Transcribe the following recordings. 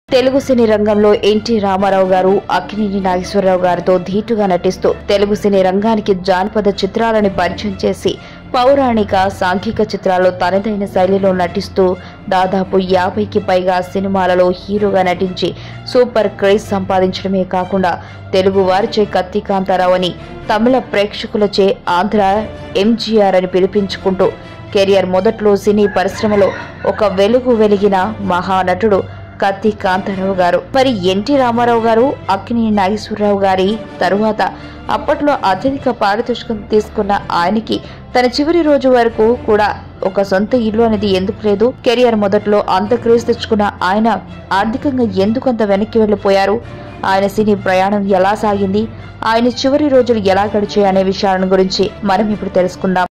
తెలుగు సినీ రంగంలో ఎన్టీ రామారావు గారు అక్కినేని నాగేశ్వరరావు గారితో ధీటుగా నటిస్తూ తెలుగు సినీ రంగానికి జానపద చిత్రాలను పరిచయం చేసి పౌరాణిక సాంఘిక చిత్రాల్లో తనదైన శైలిలో నటిస్తూ దాదాపు యాభైకి పైగా సినిమాలలో హీరోగా నటించి సూపర్ క్రేజ్ సంపాదించడమే కాకుండా తెలుగు వారిచే కత్తి కాంతారావు అని తమిళ ప్రేక్షకులచే ఆంధ్ర ఎంజీఆర్ అని పిలిపించుకుంటూ కెరియర్ మొదట్లో సినీ పరిశ్రమలో ఒక వెలుగు వెలిగిన మహానటుడు కత్తి కాంతారావు గారు మరి ఎన్టీ రామారావు గారు అక్కినేని నాగేశ్వరరావు గారి తరువాత అప్పట్లో అత్యధిక పారితోషికం తీసుకున్న ఆయనకి తన చివరి రోజు వరకు కూడా ఒక సొంత ఇల్లు అనేది ఎందుకు లేదు కెరియర్ మొదట్లో అంత క్రేజ్ తెచ్చుకున్న ఆయన ఆర్థికంగా ఎందుకు అంత వెనక్కి వెళ్లిపోయారు ఆయన సినీ ప్రయాణం ఎలా సాగింది ఆయన చివరి రోజులు ఎలా గడిచాయి అనే విషయాలను గురించి మనం ఇప్పుడు తెలుసుకుందాం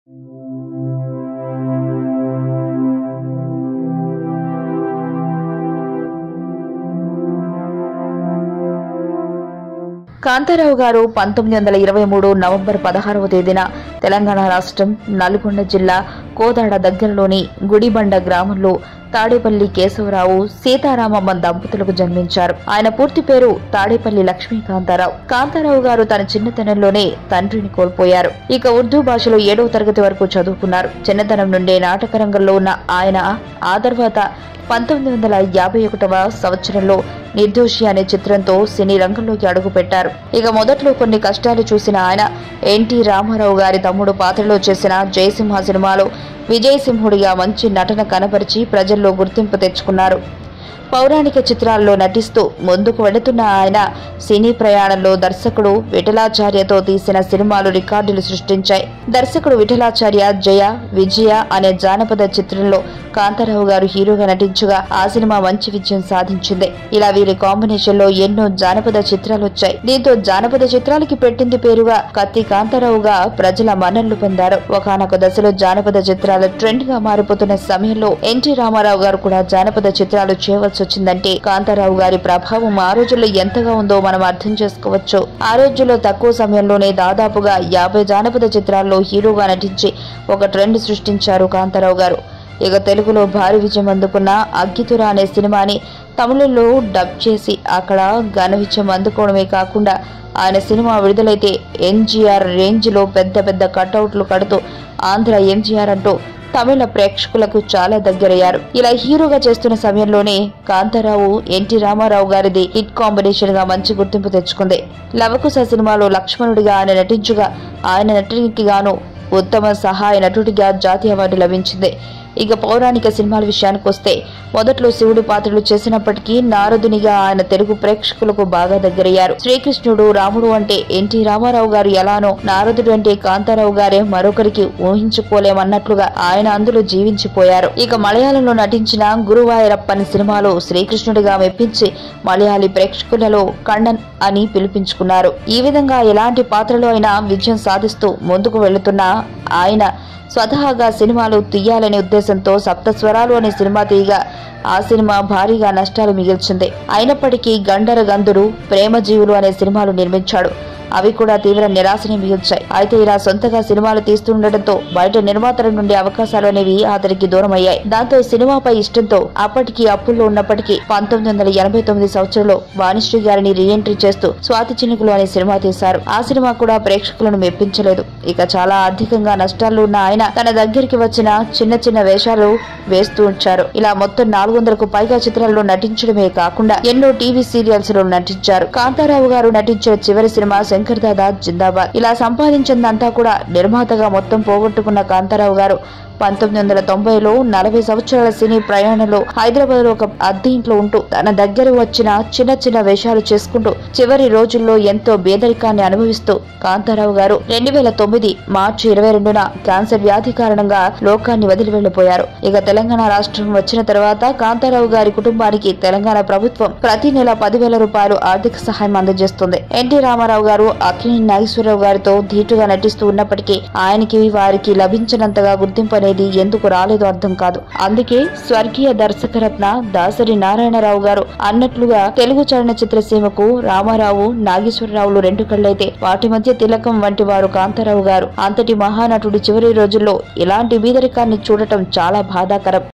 కాంతారావు గారు పంతొమ్మిది వందల ఇరవై మూడు నవంబర్ పదహారవ తేదీన తెలంగాణ రాష్ట్రం నల్గొండ జిల్లా కోదాడ దగ్గరలోని గుడిబండ గ్రామంలో తాడేపల్లి కేశవరావు సీతారామమ్మ దంపతులకు జన్మించారు ఆయన పూర్తి పేరు తాడేపల్లి లక్ష్మీ కాంతారావు కాంతారావు గారు తన చిన్నతనంలోనే తండ్రిని కోల్పోయారు ఇక ఉర్దూ భాషలో ఏడవ తరగతి వరకు చదువుకున్నారు చిన్నతనం నుండే నాటక రంగంలో ఉన్న ఆయన ఆ తర్వాత పంతొమ్మిది వందల యాభై ఒకటవ సంవత్సరంలో నిర్దోషి అనే చిత్రంతో సినీ రంగంలోకి అడుగుపెట్టారు ఇక మొదట్లో కొన్ని కష్టాలు చూసిన ఆయన ఎన్టీ రామారావు గారి తమ్ముడు పాత్రలో చేసిన జయసింహ సినిమాలో విజయసింహుడిగా మంచి నటన కనబరిచి ప్రజల్లో గుర్తింపు తెచ్చుకున్నారు పౌరాణిక చిత్రాల్లో నటిస్తూ ముందుకు వెళుతున్న ఆయన సినీ ప్రయాణంలో దర్శకుడు విఠలాచార్యతో తీసిన సినిమాలు రికార్డులు సృష్టించాయి దర్శకుడు విఠలాచార్య జయ విజయ అనే జానపద చిత్రంలో కాంతారావు గారు హీరోగా నటించగా ఆ సినిమా మంచి విజయం సాధించింది ఇలా వీరి కాంబినేషన్ లో ఎన్నో జానపద చిత్రాలు వచ్చాయి దీంతో జానపద చిత్రాలకి పెట్టింది పేరుగా కత్తి కాంతారావుగా ప్రజల మన్ననలు పొందారు ఒకనొక దశలో జానపద చిత్రాలు ట్రెండ్ గా మారిపోతున్న సమయంలో ఎన్టీ రామారావు గారు కూడా జానపద చిత్రాలు చేయవలసి వచ్చిందంటే కాంతారావు గారి ప్రభావం ఆ రోజుల్లో ఎంతగా ఉందో మనం అర్థం చేసుకోవచ్చు ఆ రోజుల్లో తక్కువ సమయంలోనే దాదాపుగా యాభై జానపద చిత్రాల్లో హీరోగా నటించి ఒక ట్రెండ్ సృష్టించారు కాంతారావు గారు ఇక తెలుగులో భారీ విజయం అందుకున్న అగ్గితుర అనే సినిమాని తమిళంలో డబ్ చేసి అక్కడ ఘన విజయం అందుకోవడమే కాకుండా ఆయన సినిమా విడుదలైతే ఎన్జీఆర్ రేంజ్ లో పెద్ద పెద్ద కటౌట్లు కడుతూ ఆంధ్ర ఎంజీఆర్ అంటూ తమిళ ప్రేక్షకులకు చాలా దగ్గరయ్యారు ఇలా హీరోగా చేస్తున్న సమయంలోనే కాంతారావు ఎన్టీ రామారావు గారిది హిట్ కాంబినేషన్ గా మంచి గుర్తింపు తెచ్చుకుంది లవకుశ సినిమాలో లక్ష్మణుడిగా ఆయన నటించగా ఆయన నటునికి గాను ఉత్తమ సహాయ నటుడిగా జాతీయ అవార్డు లభించింది ఇక పౌరాణిక సినిమాల విషయానికి వస్తే మొదట్లో శివుడి పాత్రలు చేసినప్పటికీ నారదునిగా ఆయన తెలుగు ప్రేక్షకులకు బాగా దగ్గరయ్యారు శ్రీకృష్ణుడు రాముడు అంటే ఎన్టీ రామారావు గారు ఎలానో నారదుడు అంటే కాంతారావు గారే మరొకరికి ఊహించుకోలేమన్నట్లుగా ఆయన అందులో జీవించిపోయారు ఇక మలయాళంలో నటించిన గురువాయరప్పని సినిమాలో శ్రీకృష్ణుడిగా మెప్పించి మలయాళీ ప్రేక్షకులలో కണ്ണన్ అని పిలిపించుకున్నారు ఈ విధంగా ఎలాంటి పాత్రలో అయినా విజయం సాధిస్తూ ముందుకు వెళుతున్న ఆయన స్వతహాగా సినిమాలు తీయాలనే ఉద్దేశంతో సప్తస్వరాలు అనే సినిమా తీయగా ఆ సినిమా భారీగా నష్టాలు మిగిల్చింది అయినప్పటికీ గండర గంధుడు ప్రేమ జీవులు అనే సినిమాలు నిర్మించాడు అవి కూడా తీవ్ర నిరాశని మిగిల్చాయి అయితే ఇలా సొంతగా సినిమాలు తీస్తుండటంతో బయట నిర్మాతల నుండి అవకాశాలు అనేవి అతనికి దూరం అయ్యాయి దాంతో సినిమాపై ఇష్టంతో అప్పటికి అప్పుల్లో ఉన్నప్పటికీ పంతొమ్మిది వందల ఎనభై తొమ్మిది సంవత్సరంలో వాణిశ్రీ గారిని రీఎంట్రీ చేస్తూ స్వాతి చినుకులు అనే సినిమా తీశారు ఆ సినిమా కూడా ప్రేక్షకులను మెప్పించలేదు ఇక చాలా ఆర్థికంగా నష్టాల్లో ఉన్న ఆయన తన దగ్గరికి వచ్చిన చిన్న చిన్న వేషాలు వేస్తూ ఉంచారు ఇలా మొత్తం నాలుగు వందలకు పైగా చిత్రాల్లో నటించడమే కాకుండా ఎన్నో టీవీ సీరియల్స్ లో నటించారు కాంతారావు గారు నటించిన చివరి సినిమా శంకర్ దాదా జిందాబాద్ ఇలా సంపాదించిందంతా కూడా నిర్మాతగా మొత్తం పోగొట్టుకున్న కాంతారావు గారు పంతొమ్మిది వందల తొంభైలో నలభై సంవత్సరాల సినీ ప్రయాణంలో హైదరాబాద్ లో ఒక అద్దె ఇంట్లో ఉంటూ తన దగ్గర వచ్చిన చిన్న చిన్న వేషాలు చేసుకుంటూ చివరి రోజుల్లో ఎంతో పేదరికాన్ని అనుభవిస్తూ కాంతారావు గారు రెండు వేల తొమ్మిది మార్చి ఇరవై రెండున క్యాన్సర్ వ్యాధి కారణంగా లోకాన్ని వదిలి వెళ్లిపోయారు ఇక తెలంగాణ రాష్ట్రం వచ్చిన తర్వాత కాంతారావు గారి కుటుంబానికి తెలంగాణ ప్రభుత్వం ప్రతి నెల పదివేల రూపాయలు ఆర్థిక సహాయం అందజేస్తుంది ఎన్టీ రామారావు గారు అక్కినేని నాగేశ్వరరావు గారితో ధీటుగా నటిస్తూ ఉన్నప్పటికీ ఆయనకి వారికి లభించినంతగా గుర్తింపు అనేది ఎందుకు రాలేదో అర్థం కాదు అందుకే స్వర్గీయ దర్శకరత్న దాసరి నారాయణరావు గారు అన్నట్లుగా తెలుగు చలనచిత్ర సీమకు రామారావు నాగేశ్వరరావులు రెండు కళ్ళైతే వాటి మధ్య తిలకం వంటి వారు కాంతారావు గారు అంతటి మహానటుడి చివరి రోజుల్లో ఇలాంటి బీదరికాన్ని చూడటం చాలా బాధాకరం